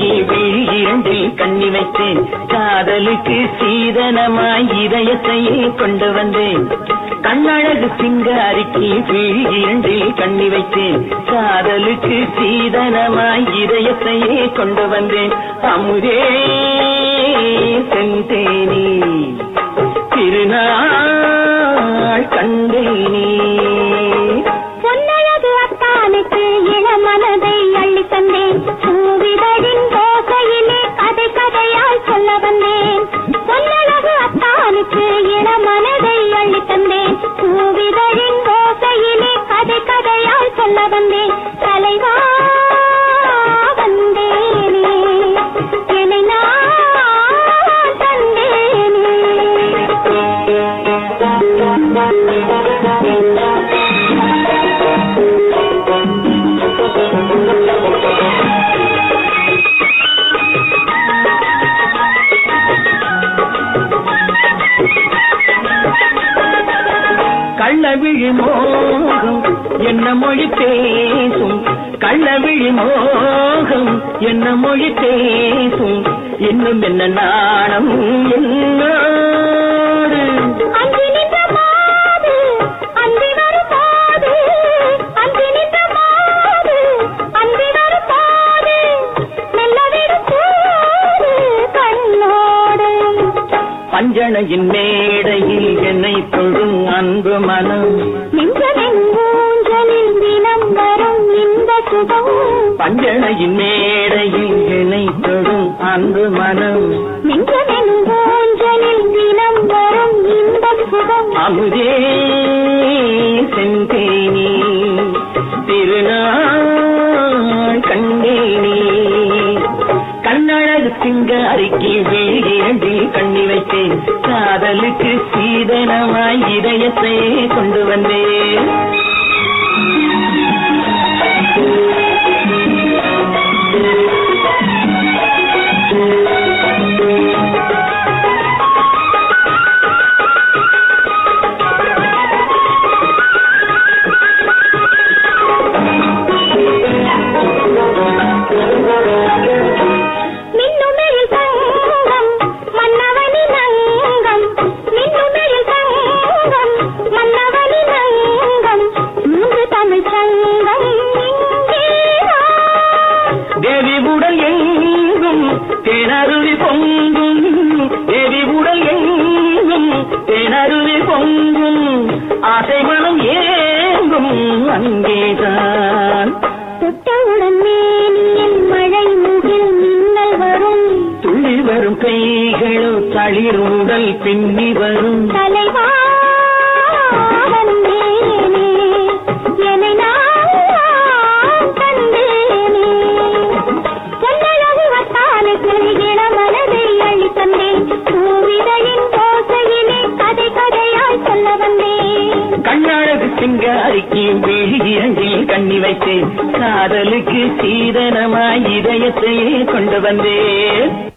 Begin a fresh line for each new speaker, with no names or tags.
சிங்காரிக்கு விழி இரண்டில் கண்ணி வைத்தேன் காதலுக்கு சீதனமாய் இதயத்தையே கொண்டு வந்தேன் கண்ணழகு சிங்காரிக்கு விழி இரண்டில் கண்ணி வைத்தேன் காதலுக்கு சீதனமாய் இதயத்தையே கொண்டு வந்தேன் அமுதே செந்தேனி திருநாள் கண்டேனே
பொன்னழகு அத்தானுக்கு இளமனதை அள்ளி தந்தேன் பூவிதழின் ஓசையிலே கதை கதையாய் சொல்ல வந்தேன் பொன்னழகு அத்தானுக்கு இளமனதை அள்ளி தந்தேன் பூவிதழின் ஓசையிலே கதை கதையாய் சொல்ல வந்தேன் தலைவா வந்தேனே என்னை நான் தந்தேனே
கள்ளவிழி மோகம் என்ன மொழி பேசும் கள்ளவிழி மோகம் என்ன மொழி பேசும் இன்னும் என்ன நாணம் என்னோடு
அஞ்சி நின்ற மாது அந்தி வரும் போது அஞ்சி நின்ற மாது அந்தி வரும் போது மெல்ல விடும் போது கண்ணோடு
பஞ்சணையின் மேடையில் என்னை தொழும் அன்பு மனம்
நெஞ்சமென் ஊஞ்சலில் தினம் வரும் இந்த சுகம்
பஞ்சணையின் மேடையில் என்னை தொழும் அன்பு மனம்
நெஞ்சமென் ஊஞ்சலில் தினம் வரும் இந்த சுகம்
அமுதே செந்தேனி திருநாள் கண்டேனி கண்ணழகு சிங்காரிக்கு வெளியிரண்டில் கண்ணி வைத்தேன் காதலுக்கு சீதனமாய் இதயத்தை கொண்டு வந்தேன்
மின்னுமெழில் தங்கம் மன்னவனின் அங்கம் மின்னுமெழில் தங்கம் மன்னவனின் அங்கம் மூன்று தமிழ் சங்கம் இங்கேவா
தேவி உடல் எங்கும் தேனருவி பொங்கும் தேவி உடல் எங்கும் தேனருவி பொங்கும் ஆசை மனம் ஏங்கும் அங்கேதான்
தொட்டவுடன் மேனியில் மழை முகில் மின்னல் வரும்
துள்ளி வரும் கைகளோ தளிர் உடல் பின்னி வரும்
தலைவா வந்தேனே என்னை நான் தந்தேனே பொன்னழகு வட்டானுக்கு இளமனதை அள்ளி தந்தேன் பூவிதழின் ஓசையிலே கதை கதையாய் சொல்ல வந்தேன்
கண்ணழகு சிங்காரிக்கு விழி இரண்டில் கண்ணி வைத்தேன் காதலுக்கு சீதனமாய் இதயத்தையே கொண்டு வந்தேன்